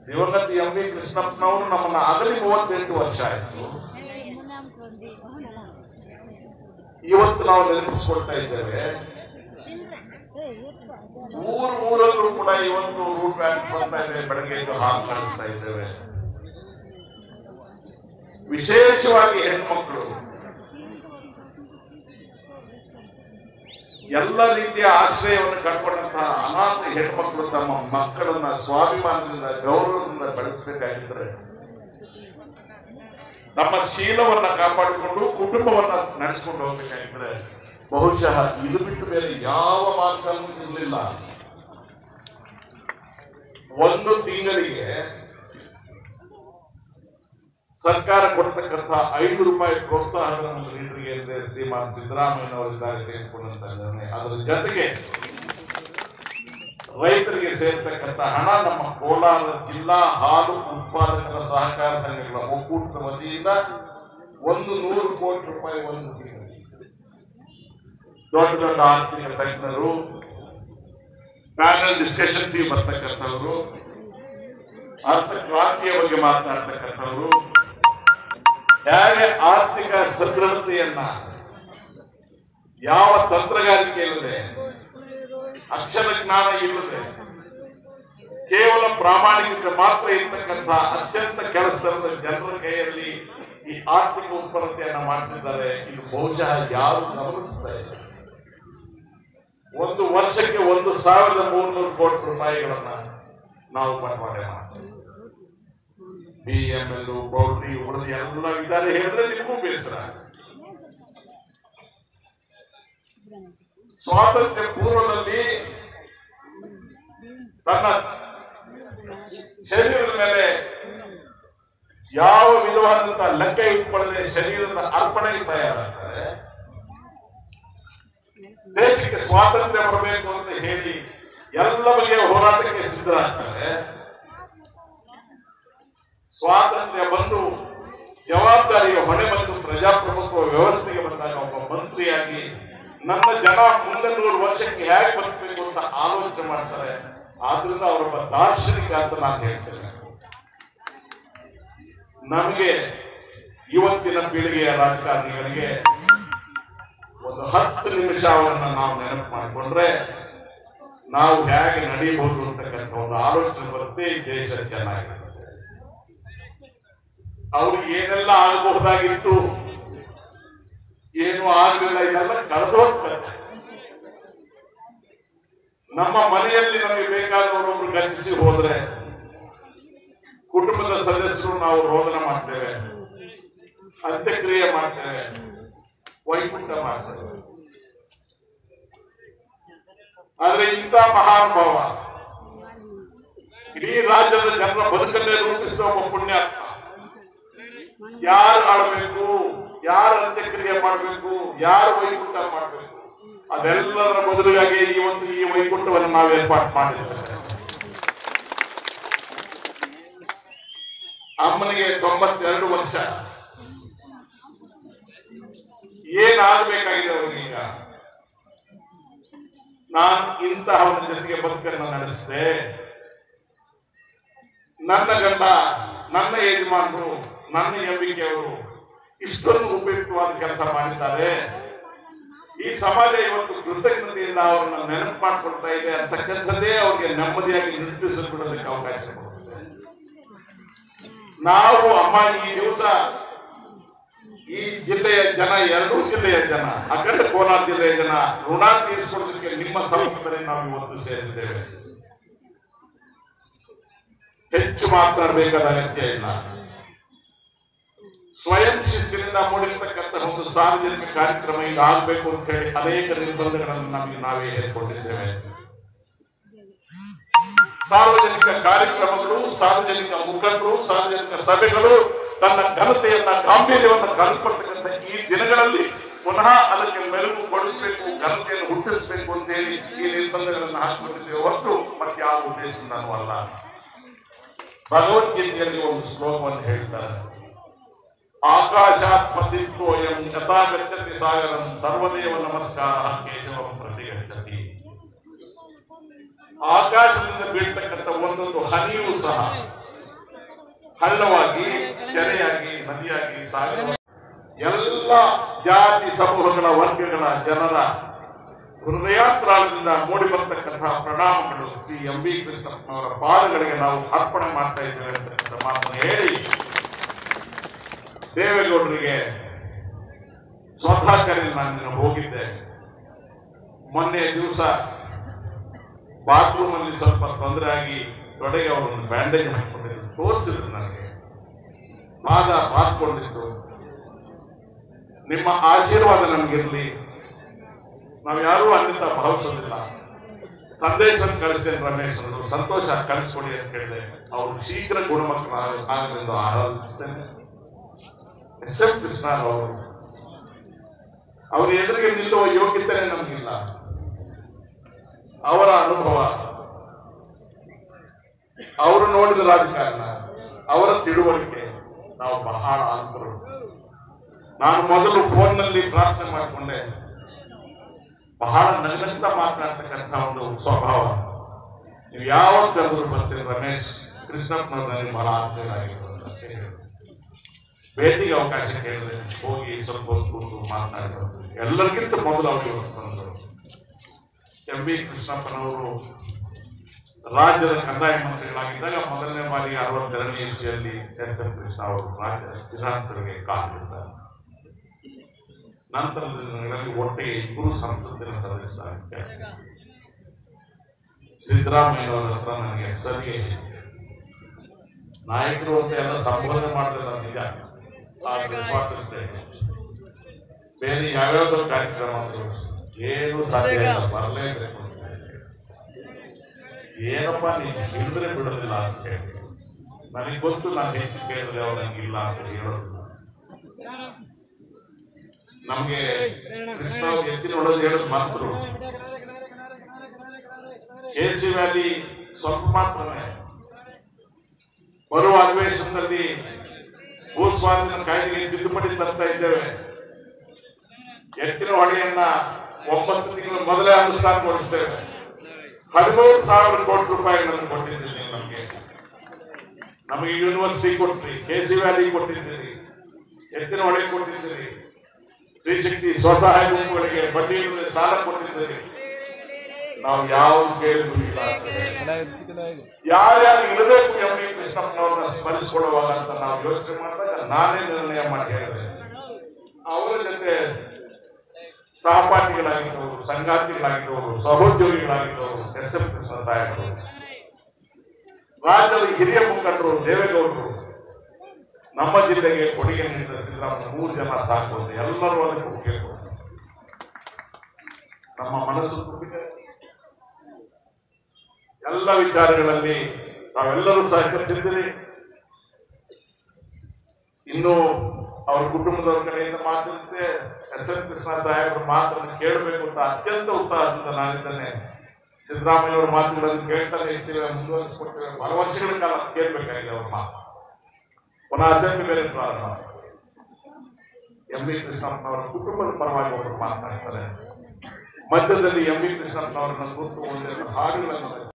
ದಿವಂಗತ M V ಕೃಷ್ಣಪ್ಪನವರು ನಮ್ಮನ್ನ ಆಗಲಿ ಮೂವತ್ತೆಂಟು ವರ್ಷ ಆಯ್ತು ಇವತ್ತು ನಾವು ನೆನಪಿಸ್ಕೊಳ್ತಾ ಇದ್ದೇವೆ ಊರ್ ಊರಲ್ಲೂ ಕೂಡ ಇವತ್ತು ರೂಟ್ ಬ್ಯಾಂಕ್ ಬರ್ತಾ ಇದೆ ಬೆಳಗ್ಗೆ ಎದ್ದು ಹಾಲು ಕಳಿಸ್ತಾ ಇದ್ದೇವೆ ವಿಶೇಷವಾಗಿ ಹೆಣ್ಮಕ್ಳು ಎಲ್ಲ ರೀತಿಯ ಆಶ್ರಯವನ್ನು ಕಟ್ಕೊಂಡಂತಹ ಅನಾಥ ಹೆಣ್ಮಕ್ಳು ತಮ್ಮ ಮಕ್ಕಳನ್ನ ಸ್ವಾಭಿಮಾನದಿಂದ ಗೌರವದಿಂದ ಬೆಳೆಸಬೇಕಾಗಿದ್ರೆ ನಮ್ಮ ಶೀಲವನ್ನ ಕಾಪಾಡಿಕೊಂಡು ಕುಟುಂಬವನ್ನ ನಡೆಸಿಕೊಂಡು ಹೋಗ್ಬೇಕಾಗಿದ್ರೆ ಬಹುಶಃ ಇದು ಬಿಟ್ಟು ಬೇರೆ ಯಾವ ಮಾರ್ಗನೂ ಇರಲಿಲ್ಲ ಒಂದು ತಿಂಗಳಿಗೆ ಸರ್ಕಾರ ಕೊಡ್ತಕ್ಕಂಥ ಐದು ರೂಪಾಯಿ ಪ್ರೋತ್ಸಾಹದ ಲೀಡರ್ಗೆ ಅಂದ್ರೆ ಶ್ರೀಮಾನ್ ಸಿದ್ದರಾಮಯ್ಯನವರಿದ್ದಾರೆ ತೆಗೆದುಕೊಂಡಂತ ನಿರ್ಣಯ ಅದರ ಜೊತೆಗೆ ರೈತರಿಗೆ ಸೇರ್ತಕ್ಕಂಥ ಹಣ ನಮ್ಮ ಕೋಲಾರ ಜಿಲ್ಲಾ ಹಾಲು ಉತ್ಪಾದಕರ ಸಹಕಾರ ಸಂಘಗಳ ಒಕ್ಕೂಟದ ವತಿಯಿಂದ ಒಂದು ನೂರು ಕೋಟಿ ರೂಪಾಯಿ ಒಂದು ತಿಂಗಳಿಗೆ ದೊಡ್ಡ ದೊಡ್ಡ ಆರ್ಥಿಕ ತಜ್ಞರು ಪ್ಯಾನಲ್ ಡಿಸ್ಕಷನ್ಗೆ ಬರ್ತಕ್ಕಂಥವ್ರು ಅರ್ಥ ಕ್ರಾಂತಿಯ ಬಗ್ಗೆ ಮಾತನಾಡ್ತಕ್ಕಂಥವ್ರು ಹೇಗೆ ಆರ್ಥಿಕ ಸದೃಢತೆಯನ್ನ ಯಾವ ತಂತ್ರಗಾರಿಕೆ ಇಲ್ಲದೆ ಅಕ್ಷರ ಜ್ಞಾನ ಇಲ್ಲದೆ ಕೇವಲ ಪ್ರಾಮಾಣಿಕತೆ ಮಾತ್ರ ಇರ್ತಕ್ಕಂಥ ಅತ್ಯಂತ ಕೆಲಸದ ಜನರ ಕೈಯಲ್ಲಿ ಈ ಆರ್ಥಿಕ ಉತ್ಪನ್ನತೆಯನ್ನ ಮಾಡಿಸಿದ್ದಾರೆ ಇದು ಬಹುಶಃ ಯಾರು ಗಮನಿಸ್ತಾ ಇಲ್ಲ ಒಂದು ವರ್ಷಕ್ಕೆ ಒಂದು ಸಾವಿರದ ಮೂರ್ನೂರು ಕೋಟಿ ರೂಪಾಯಿಗಳನ್ನ ನಾವು ಬಂಡವಾಳ ಮಾಡ್ತೇವೆ ಬಿ ಎಂ ಎಲ್ ಪೌಲ್ಟ್ರಿ ಉಳಿದ ಎಲ್ಲ ಇದ್ದಾರೆ ಹೇಳಿದ್ರೆ ನಿಮಗೂ ಬೇಸರ ಸ್ವಾತಂತ್ರ್ಯ ಪೂರ್ವದಲ್ಲಿ ತನ್ನ ಶರೀರದ ಮೇಲೆ ಯಾವ ವಿಧವಾದಂತಹ ಲೆಕ್ಕ ಇಟ್ಕೊಳ್ಳದೆ ಶರೀರದ ಅರ್ಪಣೆ ತಯಾರಾಗ್ತಾರೆ ದೇಶಕ್ಕೆ ಸ್ವಾತಂತ್ರ್ಯ ಬರಬೇಕು ಅಂತ ಹೇಳಿ ಎಲ್ಲ ಬಗೆಯ ಹೋರಾಟಕ್ಕೆ ಸಿದ್ಧರಾಗ್ತಾರೆ ಸ್ವಾತಂತ್ರ್ಯ ಬಂದು ಜವಾಬ್ದಾರಿಯ ಹೊಣೆ ಬಂದು ಪ್ರಜಾಪ್ರಭುತ್ವ ವ್ಯವಸ್ಥೆಗೆ ಬಂದಾಗ ಒಬ್ಬ ಮಂತ್ರಿಯಾಗಿ ನನ್ನ ಜನ ಮುಂದೆ ನೂರು ವರ್ಷಕ್ಕೆ ಹೇಗೆ ಬದುಕಬೇಕು ಅಂತ ಆಲೋಚನೆ ಮಾಡ್ತಾರೆ ಆದ್ರಿಂದ ಅವರೊಬ್ಬ ದಾರ್ಶನಿಕ ಅಂತ ನಾನು ಹೇಳ್ತೇನೆ ನಮಗೆ ಇವತ್ತಿನ ಪೀಳಿಗೆಯ ರಾಜಕಾರಣಿಗಳಿಗೆ ಒಂದು ಹತ್ತು ನಿಮಿಷ ಅವರನ್ನ ನಾವು ನೆನಪು ಮಾಡಿಕೊಂಡ್ರೆ ನಾವು ಹೇಗೆ ನಡೀಬಹುದು ಅಂತಕ್ಕಂಥ ಒಂದು ಆಲೋಚನೆ ಬರುತ್ತೆ ಈ ದೇಶ ಚೆನ್ನಾಗಿರುತ್ತೆ ಅವ್ರಿಗೆ ಏನೆಲ್ಲ ಆಗಬಹುದಾಗಿತ್ತು ಏನು ಆಗಲಿಲ್ಲ ಇದೆಲ್ಲ ಕಳೆದು ಹೋಗ್ತದೆ ನಮ್ಮ ಮನೆಯಲ್ಲಿ ನಮಗೆ ಬೇಕಾದವರೊಬ್ರು ಗತಿಸಿ ಹೋದ್ರೆ ಕುಟುಂಬದ ಸದಸ್ಯರು ನಾವು ರೋದನ ಮಾಡ್ತೇವೆ ಅಂತ್ಯಕ್ರಿಯೆ ಮಾಡ್ತೇವೆ ವೈಕುಂಠ ಮಾಡ್ತೇವೆ ಆದ್ರೆ ಇಂಥ ಮಹಾನುಭಾವ ಇಡೀ ರಾಜ್ಯದ ಜನರ ಬದುಕನ್ನೇ ರೂಪಿಸುವ ಒಬ್ಬ ಪುಣ್ಯಾತ್ಮ ಯಾರು ಆಡಬೇಕು ಯಾರು ಅಂತ್ಯಕ್ರಿಯೆ ಮಾಡಬೇಕು ಯಾರು ವೈಕುಂಠ ಮಾಡಬೇಕು ಅದೆಲ್ಲದರ ಬದಲಿಗಾಗಿ ಇವತ್ತು ಈ ವೈಕುಂಠವನ್ನು ನಾವು ಏರ್ಪಾటు ಮಾಡಿದ್ದೇವೆ ಅಮ್ಮನಿಗೆ ತೊಂಬತ್ತೆರಡು ವರ್ಷ ಏನಾಗಬೇಕಾಗಿದೆ ಅವರಿಗೀಗ ನಾನು ಇಂತಹ ಒಂದು ಜೊತೆಗೆ ಬದುಕನ್ನು ನಡೆಸಿದೆ ನನ್ನ ಗಂಡ ನನ್ನ ಯಜಮಾನರು ನನ್ನ ಎಂಬಿಕೆ ಅವರು ಇಷ್ಟೊಂದು ಉಪಯುಕ್ತವಾದ ಕೆಲಸ ಮಾಡಿದ್ದಾರೆ ಈ ಸಮಾಜ ಇವತ್ತು ಕೃತಜ್ಞತೆಯಿಂದ ಅವರನ್ನ ನೆನಪು ಮಾಡಿಕೊಡ್ತಾ ಇದೆ ಅಂತಕ್ಕಂಥದ್ದೇ ಅವ್ರಿಗೆ ನೆಮ್ಮದಿಯಾಗಿ ನಿರ್ಮಿಸಿಕೊಡೋದಕ್ಕೆ ಅವಕಾಶ ಕೊಡುತ್ತೆ ನಾವು ಅಮ್ಮ ಈ ದಿವಸ ಈ ಜಿಲ್ಲೆಯ ಜನ ಎರಡೂ ಜಿಲ್ಲೆಯ ಜನ ಅಖಂಡ ಕೋಲಾರ ಜಿಲ್ಲೆಯ ಜನ ಋಣ ತೀರಿಸೋದಕ್ಕೆ ನಿಮ್ಮ ಸಮ್ಮುಖದಲ್ಲಿ ನಾವು ಇವತ್ತು ಸೇರಿದ್ದೇವೆ ಹೆಚ್ಚು ಮಾತನಾಡಬೇಕಾದ ಅಗತ್ಯ ಇಲ್ಲ ಸ್ವಯಂ ಶಿಸ್ತಿನಿಂದ ಮೂಡಿರ್ತಕ್ಕಂಥ ಒಂದು ಸಾರ್ವಜನಿಕ ಕಾರ್ಯಕ್ರಮ ಈಗ ಆಗಬೇಕು ಅಂತ ಹೇಳಿ ಅನೇಕ ನಿರ್ಬಂಧಗಳನ್ನು ನಮಗೆ ನಾವೇ ಹೇರಿಕೊಂಡಿದ್ದೇವೆ ಸಾರ್ವಜನಿಕ ಕಾರ್ಯಕ್ರಮಗಳು ಸಾರ್ವಜನಿಕ ಮುಖಂಡರು ಸಾರ್ವಜನಿಕ ಸಭೆಗಳು ತನ್ನ ಘನತೆಯನ್ನ ಗಾಂಭೀರ್ಯವನ್ನು ಕಲ್ಪಡ್ತಕ್ಕಂಥ ಈ ದಿನಗಳಲ್ಲಿ ಪುನಃ ಅದಕ್ಕೆ ಮೆರುಗು ಕೊಡಿಸಬೇಕು ಘನತೆಯನ್ನು ಹುಟ್ಟಿಸಬೇಕು ಅಂತ ಹೇಳಿ ಈ ನಿರ್ಬಂಧಗಳನ್ನು ಹಾಕಿಕೊಂಡಿದ್ದೇವೆ ಹೊರತು ಮತ್ತೆ ಯಾವ ಉದ್ದೇಶದಿಂದನೂ ಅಲ್ಲ ಭಗವದ್ಗೀತೆಯಲ್ಲಿ ಒಂದು ಶ್ಲೋಕವನ್ನು ಹೇಳ್ತಾರೆ ಆಕಾಶಾತ್ ಪತಿತ್ವಯಂ ಯಥಾ ಗಚ್ಚತಿ ಸಾಗರಂ ಸರ್ವದೇವ ನಮಸ್ಕಾರ ಕೇಶವಂ ಪ್ರತಿಗಚ್ಚತಿ ಆಕಾಶದಿಂದ ಬೀಳ್ತಕ್ಕಂಥ ಒಂದೊಂದು ಹನಿಯೂ ಸಹ ಹಳ್ಳವಾಗಿ ಕೆರೆಯಾಗಿ ನದಿಯಾಗಿ ಸಾಗರ ಎಲ್ಲ ಜಾತಿ ಸಮೂಹಗಳ ವರ್ಗಗಳ ಜನರ ಹೃದಯಾಂತರಾಳದಿಂದ ಮೂಡಿ ಬರ್ತಕ್ಕಂತಹ ಪ್ರಣಾಮಗಳು ಶ್ರೀ ಎಂ ಬಿ ಕೃಷ್ಣಪ್ಪನವರ ಪಾದಗಳಿಗೆ ನಾವು ಅರ್ಪಣೆ ಮಾಡ್ತಾ ಇದ್ದೇವೆ ಅಂತಕ್ಕಂಥ ಮಾತನ್ನು ಹೇಳಿ ದೇವೇಗೌಡರಿಗೆ ಸ್ವತಃ ಕರೆಯಲ್ಲಿ ನಾನು ನಿನ್ನೆ ಹೋಗಿದ್ದೆ ಮೊನ್ನೆ ದಿವಸ ಬಾತ್ರೂಮ್ ಅಲ್ಲಿ ಸ್ವಲ್ಪ ತೊಂದರೆ ಆಗಿ ತೊಡೆಗೆ ಅವರು ಒಂದು ಬ್ಯಾಂಡೇಜ್ ಹಾಕೊಂಡಿದ್ರು ತೋರಿಸಿದ್ರು ನನಗೆ ಪಾದ ಬಾತ್ಕೊಂಡಿದ್ದು ನಿಮ್ಮ ಆಶೀರ್ವಾದ ನಮಗಿರ್ಲಿ ನಾವು ಯಾರೂ ಅನ್ಯತಾ ಭಾವಿಸೋದಿಲ್ಲ ಸಂದೇಶ ಕಳಿಸ್ತೇನೆ ರಮೇಶ್ ಅಂದ್ರು ಸಂತೋಷ ಕಳಿಸ್ಕೊಡಿ ಅಂತ ಹೇಳಿದೆ ಅವರು ಶೀಘ್ರ ಗುಣಮುಖ ಆಗಲೆಂದು ಆರಾಧಿಸ್ತೇನೆ ಎಸ್ ಎಂ ಕೃಷ್ಣ ಅವರು ಅವ್ರ ಎದುರಿಗೆ ನಿಲ್ಲುವ ಯೋಗ್ಯತೆ ನಮಗಿಲ್ಲ ಅವರ ಅನುಭವ ಅವರು ನೋಡಿದ ರಾಜಕಾರಣ ಅವರ ತಿಳುವಳಿಕೆ ನಾವು ಬಹಳ ಅಲ್ಪರು ನಾನು ಮೊದಲು ಫೋನ್ನಲ್ಲಿ ಪ್ರಾರ್ಥನೆ ಮಾಡಿಕೊಂಡೆ ಬಹಳ ನಗನಗ್ತಾ ಮಾತನಾಡ್ತಕ್ಕಂಥ ಒಂದು ಸ್ವಭಾವ ನೀವು ಯಾವಾಗ ಕರೆದ್ರು ಬರ್ತೀರಿ ರಮೇಶ್ ಕೃಷ್ಣಪ್ಪನವ್ರು ನನಗೆ ಬಹಳ ಆತ್ಮೀಯರಾಗಿತ್ತು ಅಂತ ಹೇಳಿದ್ರು. ಭೇಟಿಗೆ ಅವಕಾಶ ಕೇಳಿದ್ರೆ ಹೋಗಿ ಸ್ವಲ್ಪ ಹೊತ್ತು ಕೂತು ಮಾತನಾಡಿದ್ರು ಎಲ್ಲರಿಗಿಂತ ಮೊದಲು ಅವರು ಬಂದರು ಎಂ ಬಿ ಕೃಷ್ಣಪ್ಪನವರು ರಾಜ್ಯದ ಕಂದಾಯ ಮಂತ್ರಿಗಳಾಗಿದ್ದಾಗ ಮೊದಲನೇ ಬಾರಿ ಅರವತ್ತೆರಡನೇ ಇಸ್ವಿಯಲ್ಲಿ ಎಸ್ ಎಂ ಕೃಷ್ಣ ಅವರು ರಾಜ್ಯ ವಿಧಾನಸಭೆಗೆ ಕಾಲಿಟ್ಟಿದ್ದಾರೆ ನಂತರದ ದಿನಗಳಲ್ಲಿ ಒಟ್ಟಿಗೆ ಇಬ್ಬರು ಸಂಸತ್ತಿನ ಸದಸ್ಯರಾಗಿದ್ದಾರೆ ಸಿದ್ದರಾಮಯ್ಯನವರ ಹತ್ರ ನನಗೆ ಸಲಿಗೆ ನಾಯಕರು ಅಂತ ಎಲ್ಲ ಸಂಬೋಧನೆ ಮಾಡ್ತಾರೆ ನಿಜ ಆದ್ರೆ ಸ್ವಾತಂತ್ರ್ಯ ಇದೆ. ಬೇರೆ ಯಾವ್ಯಾವ್ದೋ ಕಾರ್ಯಕ್ರಮ ಆದ್ರು ಏನು ಸಾಧ್ಯ ಇಲ್ಲ ಬರಲೇಬೇಕು ಅಂತ ಹೇಳಿ ಏನಪ್ಪ ನೀನು ಹಿಡಿದ್ರೆ ಬಿಡೋದಿಲ್ಲ ಅಂತ ಹೇಳಿ ನನಗೆ ಗೊತ್ತು ನಾನು ಹೆಚ್ಚು ಕೇಳಿದ್ರೆ ಅವ್ರು ನಂಗಿಲ್ಲ ಅಂತ ಹೇಳೋದಿಲ್ಲ ನಮ್ಗೆ ಕೃಷ್ಣ ಅವ್ರು ಎತ್ತಿ ನೋಡೋದು ಹೇಳೋದು ಮಾತ್ರ ಕೆ ಸಿ ವ್ಯಾಲಿ ಸ್ವಲ್ಪ ಮಾತ್ರನೇ ಬರುವ ಅಧಿವೇಶನದಲ್ಲಿ ಭೂ ಸ್ವಾಧೀನ ಕಾಯ್ದೆಗೆ ತಿದ್ದುಪಡಿ ತರ್ತಾ ಇದ್ದೇವೆ ಎತ್ತಿನ ಹೊಡೆಯನ್ನ ಒಂಬತ್ತು ತಿಂಗಳ ಮೊದಲೇ ಅನುಷ್ಠಾನಗೊಳಿಸ್ತೇವೆ ಹದಿಮೂರು ಸಾವಿರ ಕೋಟಿ ರೂಪಾಯಿಗಳನ್ನು ಕೊಟ್ಟಿದ್ದೀರಿ ನಮಗೆ ನಮಗೆ ಯೂನಿವರ್ಸಿಟಿ ಕೊಟ್ರಿ ಕೆ ಸಿ ವ್ಯಾಲಿ ಕೊಟ್ಟಿದ್ದೀರಿ ಎತ್ತಿನ ಹೊಳೆ ಕೊಟ್ಟಿದ್ದೀರಿ ಶ್ರೀಶಕ್ತಿ ಸ್ವಸಹಾಯ ಗುಂಪುಗಳಿಗೆ ಬಡ್ಡಿ ಇಲ್ಲದೆ ಸಾಲ ಕೊಟ್ಟಿದ್ದೀರಿ ನಾವು ಯಾವ್ದು ಕೇಳಿದ್ರು ಇಲ್ಲ ಅಂತ ಹೇಳಿ. ಯಾರ್ಯಾರು ಇರಬೇಕು ಎಂ ಬಿ ಕೃಷ್ಣಪ್ಪನವ್ರನ್ನ ಸ್ಮರಿಸಿಕೊಳ್ಳುವಾಗ ಅಂತ ನಾವು ಯೋಚನೆ ಮಾಡಿದಾಗ ನಾನೇ ನಿರ್ಣಯ ಮಾಡಿ ಹೇಳಿದೆ ಅವರ ಜೊತೆ ಸಹಪಾಠಿಗಳಾಗಿದ್ದವರು ಸಂಗಾತಿಗಳಾಗಿದ್ದವರು ಸಹೋದ್ಯೋಗಿಗಳಾಗಿದ್ದವರು ಎಸ್ ಎಂ ಕೃಷ್ಣ ಸಾಹೇಬರು ರಾಜ್ಯದ ಹಿರಿಯ ಮುಖಂಡರು ದೇವೇಗೌಡರು ನಮ್ಮ ಜಿಲ್ಲೆಗೆ ಕೊಡುಗೆ ನೀಡಿದ ಸಿದ್ದರಾಮಯ್ಯ ಮೂರು ಜನ ಸಾಕು ಅಂತ ಎಲ್ಲರೂ ಅದಕ್ಕೆ ಒಪ್ಪಿಗೆ ಕೊಟ್ಟರು. ನಮ್ಮ ಮನಸ್ಸು ತುಂಬಿದೆ ಎಲ್ಲ ವಿಚಾರಗಳಲ್ಲಿ ತಾವೆಲ್ಲರೂ ಸಹಕರಿಸಿದ್ದೀರಿ ಇನ್ನು ಅವ್ರ ಕುಟುಂಬದವ್ರ ಕಡೆಯಿಂದ ಮಾತಾಡುತ್ತೆ ಎಸ್ ಎನ್ ಕೃಷ್ಣ ಸಾಹೇಬರ ಮಾತನ್ನು ಕೇಳಬೇಕು ಅಂತ ಅತ್ಯಂತ ಉತ್ಸಾಹದಿಂದ ನಾನಿದ್ದೇನೆ ಸಿದ್ದರಾಮಯ್ಯ ಅವರ ಮಾತುಗಳನ್ನು ಕೇಳ್ತಾನೆ ಇರ್ತೀವಿ ಮುಂದುವರಿಸ್ಕೊಡ್ತೇವೆ ಬಹಳ ವರ್ಷಗಳ ಕಾಲ ಕೇಳಬೇಕಾಗಿದೆ ಅವ್ರ ಮಾತು ಪುನಃ ಅಸೆಂಬ್ಲಿ ಬೇರೆ ಪ್ರಾರಂಭ ಎಂ ಬಿ ಕೃಷ್ಣಪ್ಪನವರ ಕುಟುಂಬದ ಪರವಾಗಿ ಅವರು ಮಾತನಾಡ್ತಾರೆ ಮಧ್ಯದಲ್ಲಿ ಎಂ ಬಿ ಕೃಷ್ಣಪ್ಪನವರನ್ನು ಕುರಿತು ಒಂದೆರಡು ಹಾಡುಗಳನ್ನು